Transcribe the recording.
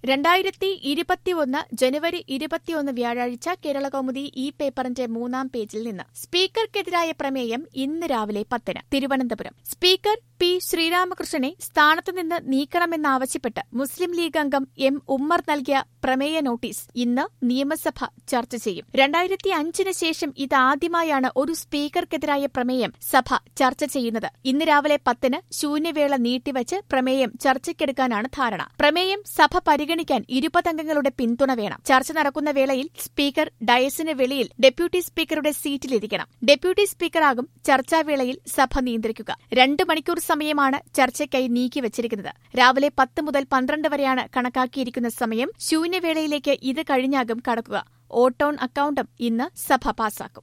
രണ്ടായിരത്തി ഇരുപത്തിയൊന്ന് ജനുവരി ഇരുപത്തിയൊന്ന് വ്യാഴാഴ്ച കേരളകൗമുദി ഈ പേപ്പറിന്റെ മൂന്നാം പേജിൽ നിന്ന് സ്പീക്കർക്കെതിരായ പ്രമേയം ഇന്ന് രാവിലെ പത്തിന് തിരുവനന്തപുരം സ്പീക്കർ പി ശ്രീരാമകൃഷ്ണനെ സ്ഥാനത്തുനിന്ന് നീക്കണമെന്നാവശ്യപ്പെട്ട് മുസ്ലിം ലീഗ് അംഗം എം ഉമ്മർ നൽകിയ പ്രമേയ നോട്ടീസ് ഇന്ന് നിയമസഭ ചർച്ച ചെയ്യും രണ്ടായിരത്തി അഞ്ചിന് ശേഷം ഇതാദ്യമായാണ് ഒരു സ്പീക്കർക്കെതിരായ പ്രമേയം സഭ ചർച്ച ചെയ്യുന്നത് ഇന്ന് രാവിലെ പത്തിന് ശൂന്യവേള നീട്ടിവച്ച് പ്രമേയം ചർച്ചയ്ക്കെടുക്കാനാണ് ധാരണ പ്രമേയം സഭ പരിഗണിക്കാൻ ഇരുപതംഗങ്ങളുടെ പിന്തുണ വേണം ചർച്ച നടക്കുന്ന വേളയിൽ സ്പീക്കർ ഡയസിന് വെളിയിൽ ഡെപ്യൂട്ടി സ്പീക്കറുടെ സീറ്റിലിരിക്കണം ഡെപ്യൂട്ടി സ്പീക്കറാകും ചർച്ചാവേളയിൽ സഭ നിയന്ത്രിക്കുക രണ്ട് മണിക്കൂർ സമയമാണ് ചർച്ചയ്ക്കായി നീക്കിവച്ചിരിക്കുന്നത് രാവിലെ പത്ത് മുതൽ പന്ത്രണ്ട് വരെയാണ് കണക്കാക്കിയിരിക്കുന്ന സമയം ശൂന്യവേളയിലേക്ക് ഇത് കഴിഞ്ഞാകും കടക്കുക ഓട്ടോൺ അക്കൌണ്ടും ഇന്ന് സഭ പാസാക്കും